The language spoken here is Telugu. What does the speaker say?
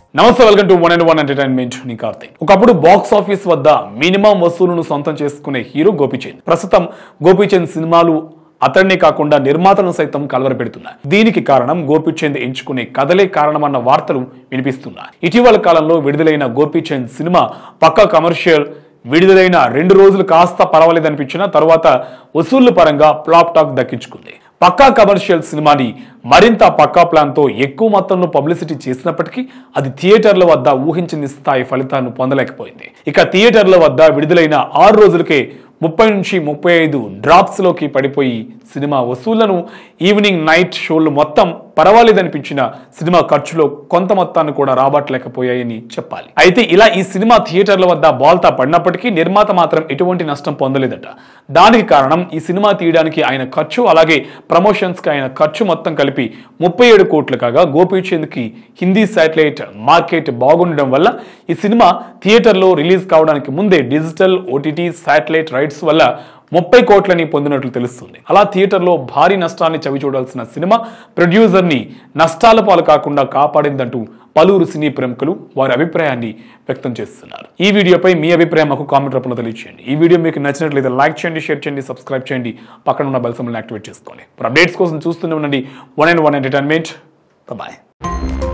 నమస్తే welcome to one and one entertainment నీ కార్తీక్ ఒకప్పుడు బాక్స్ ఆఫీస్ వద్ద మినిమం వసూలును సొంతం చేసుకునే హీరో గోపీచంద్ ప్రస్తుతం గోపీచంద్ సినిమాలు అతన్నే కాకుండా నిర్మాతలను సైతం కలవరపెడుతున్నాయి దీనికి కారణం గోపీచంద్ ఎంచుకునే కథలే కారణమన్న వార్తలు వినిపిస్తున్నాయి ఇటీవల కాలంలో విడుదలైన గోపీచంద్ సినిమా పక్కా కమర్షియల్ విడుదలైన రెండు రోజులు కాస్త పర్వాలేదనిపించిన తర్వాత వసూళ్ల పరంగా ఫ్లాప్ టాక్ దక్కించుకుంది పక్కా కమర్షియల్ సినిమాని మరింత పక్కా ప్లాన్ తో ఎక్కువ మొత్తంలో పబ్లిసిటీ చేసినప్పటికీ అది థియేటర్ల వద్ద ఊహించని స్థాయి ఫలితాలను పొందలేకపోయింది ఇక థియేటర్ల వద్ద విడుదలైన ఆరు రోజులకే ముప్పై నుంచి ముప్పై ఐదు డ్రాప్స్ లోకి పడిపోయి సినిమా వసూళ్లను ఈవినింగ్ నైట్ షోలు మొత్తం పర్వాలేదనిపించిన సినిమా ఖర్చులో కొంత మొత్తాన్ని కూడా రాబట్టలేకపోయాయని చెప్పాలి అయితే ఇలా ఈ సినిమా థియేటర్ల వద్ద బాల్తా పడినప్పటికీ నిర్మాత మాత్రం ఎటువంటి నష్టం పొందలేదట దానికి కారణం ఈ సినిమా తీయడానికి ఆయన ఖర్చు అలాగే ప్రమోషన్స్ కి ఆయన ఖర్చు మొత్తం కలిపి ముప్పై ఏడు కోట్లు కాగా గోపీచంద్ కి హిందీ శాటిలైట్ మార్కెట్ బాగుండడం వల్ల ఈ సినిమా థియేటర్లో రిలీజ్ కావడానికి ముందే డిజిటల్ ఓటీటీ శాటిలైట్ రైట్స్ వల్ల ముప్పై కోట్లని పొందినట్లు తెలుస్తుంది అలా థియేటర్లో భారీ నష్టాన్ని చవి చూడాల్సిన సినిమా ప్రొడ్యూసర్ని నష్టాల పాలు కాకుండా కాపాడిందంటూ పలువురు సినీ ప్రముఖులు వారి అభిప్రాయాన్ని వ్యక్తం చేస్తున్నారు ఈ వీడియోపై మీ అభిప్రాయం మాకు కామెంట్ రూపంలో తెలియచేయండి ఈ వీడియో మీకు నచ్చినట్లయితే లైక్ చేయండి షేర్ చేయండి సబ్స్క్రైబ్ చేయండి పక్కన ఉన్న బెల్ సింబల్ని యాక్టివేట్ చేసుకోండి అప్డేట్స్ కోసం చూస్తూనే ఉండండి one and one entertainment bye